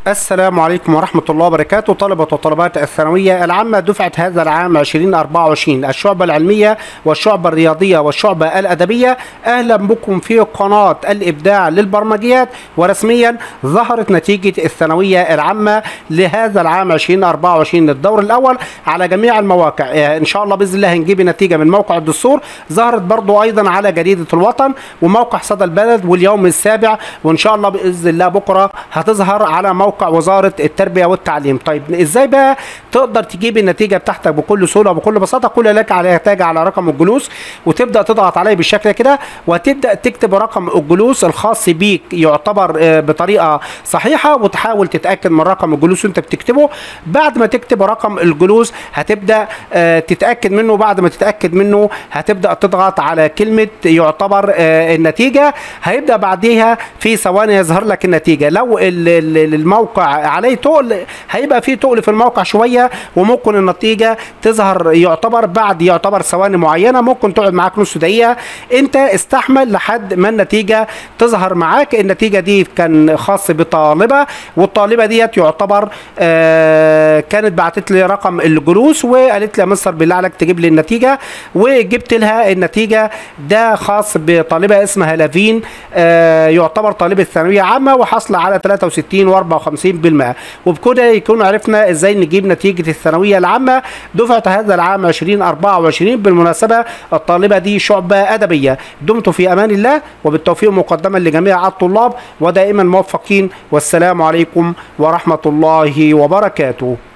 السلام عليكم ورحمة الله وبركاته طلبة وطلبات الثانوية العامة دفعة هذا العام 2024 الشعبة العلمية والشعبة الرياضية والشعبة الأدبية أهلا بكم في قناة الإبداع للبرمجيات ورسميا ظهرت نتيجة الثانوية العامة لهذا العام 2024 الدور الأول على جميع المواقع آه، إن شاء الله بإذن الله هنجيب النتيجة من موقع الدستور ظهرت برضو أيضا على جريدة الوطن وموقع صدى البلد واليوم السابع وإن شاء الله بإذن الله بكرة هتظهر على موقع موقع وزاره التربيه والتعليم طيب ازاي بقى تقدر تجيب النتيجه بتاعتك بكل سهوله وبكل بساطه كل لك على يحتاج على رقم الجلوس وتبدا تضغط عليه بالشكل كده وتبدا تكتب رقم الجلوس الخاص بيك يعتبر آه، بطريقه صحيحه وتحاول تتاكد من رقم الجلوس وانت بتكتبه بعد ما تكتب رقم الجلوس هتبدا آه، تتاكد منه بعد ما تتاكد منه هتبدا تضغط على كلمه يعتبر آه، النتيجه هيبدا بعديها في ثواني يظهر لك النتيجه لو ال- ال- الموقع عليه تقل هيبقى فيه تقل في الموقع شويه وممكن النتيجه تظهر يعتبر بعد يعتبر ثواني معينه ممكن تقعد معاك نص دقيقه انت استحمل لحد ما النتيجه تظهر معاك النتيجه دي كان خاص بطالبه والطالبه ديت يعتبر آه كانت بعتت لي رقم الجلوس وقالت لي يا مستر بالله عليك تجيب لي النتيجه وجبت لها النتيجه ده خاص بطالبه اسمها لافين آه يعتبر طالبه ثانويه عامه وحاصله على 63 و54% وبكده يكون عرفنا ازاي نجيب نتيجه الثانويه العامه دفعه هذا العام 2024 بالمناسبه الطالبه دي شعبه ادبيه دمتم في امان الله وبالتوفيق مقدما لجميع الطلاب ودائما موفقين والسلام عليكم ورحمه الله وبركاته